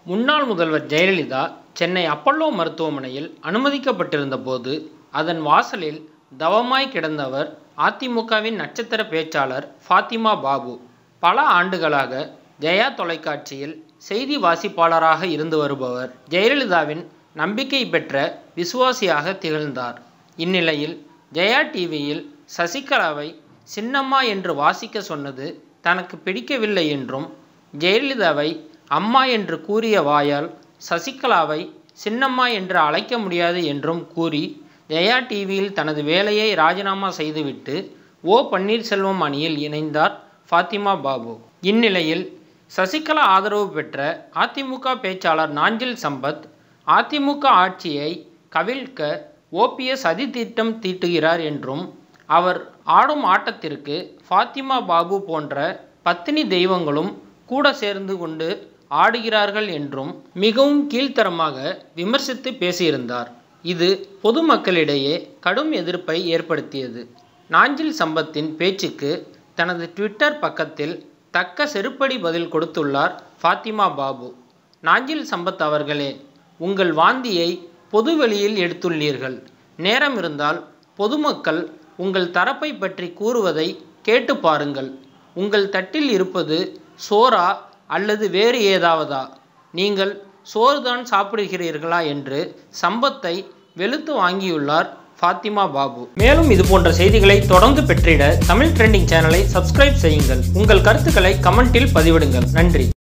முன்னாள் முதல்வர் ஜெயலலிதா சென்னை அப்பல்லோ மருத்துவமனையில் அனுமதிக்கப்பட்டிருந்த போது அதன் வாசலில் தவமாய் கிடந்தவர் அதிமுகவின் நட்சத்திர பேச்சாளர் ஃபாத்திமா பாபு பல ஆண்டுகளாக ஜெயா தொலைக்காட்சியில் செய்தி வாசிப்பாளராக இருந்து வருபவர் ஜெயலலிதாவின் நம்பிக்கை பெற்ற விசுவாசியாக திகழ்ந்தார் இந்நிலையில் ஜெயா டிவியில் சசிகலாவை சின்னம்மா என்று வாசிக்க சொன்னது தனக்கு பிடிக்கவில்லை என்றும் ஜெயலலிதாவை அம்மா என்று கூறிய வாயால் சசிகலாவை சின்னம்மா என்று அழைக்க முடியாது என்றும் கூறி ஜெயா டிவியில் தனது வேலையை ராஜினாமா செய்துவிட்டு ஓ பன்னீர்செல்வம் அணியில் இணைந்தார் ஃபாத்திமா பாபு இந்நிலையில் சசிகலா ஆதரவு பெற்ற அதிமுக பேச்சாளர் நாஞ்சில் சம்பத் அதிமுக ஆட்சியை கவிழ்க்க ஓபிஎஸ் அதிதிட்டம் தீட்டுகிறார் என்றும் அவர் ஆடும் ஆட்டத்திற்கு ஃபாத்திமா பாபு போன்ற பத்தினி தெய்வங்களும் கூட சேர்ந்து கொண்டு ஆடுகிறார்கள் என்றும் மிகவும் கீழ்த்தரமாக விமர்சித்து பேசியிருந்தார் இது பொதுமக்களிடையே கடும் எதிர்ப்பை ஏற்படுத்தியது நாஞ்சில் சம்பத்தின் பேச்சுக்கு தனது ட்விட்டர் பக்கத்தில் தக்க செருப்படி பதில் கொடுத்துள்ளார் ஃபாத்திமா பாபு நாஞ்சில் சம்பத் அவர்களே உங்கள் வாந்தியை பொதுவெளியில் எடுத்துள்ளீர்கள் நேரம் இருந்தால் பொதுமக்கள் உங்கள் தரப்பை பற்றி கூறுவதை கேட்டு பாருங்கள் உங்கள் தட்டில் இருப்பது சோறா அல்லது வேறு ஏதாவதா நீங்கள் சோறுதான் சாப்பிடுகிறீர்களா என்று சம்பத்தை வெளுத்து வாங்கியுள்ளார் ஃபாத்திமா பாபு மேலும் இது போன்ற செய்திகளை தொடர்ந்து பெற்றிட தமிழ் ட்ரெண்டிங் சேனலை சப்ஸ்கிரைப் செய்யுங்கள் உங்கள் கருத்துக்களை கமெண்டில் பதிவிடுங்கள் நன்றி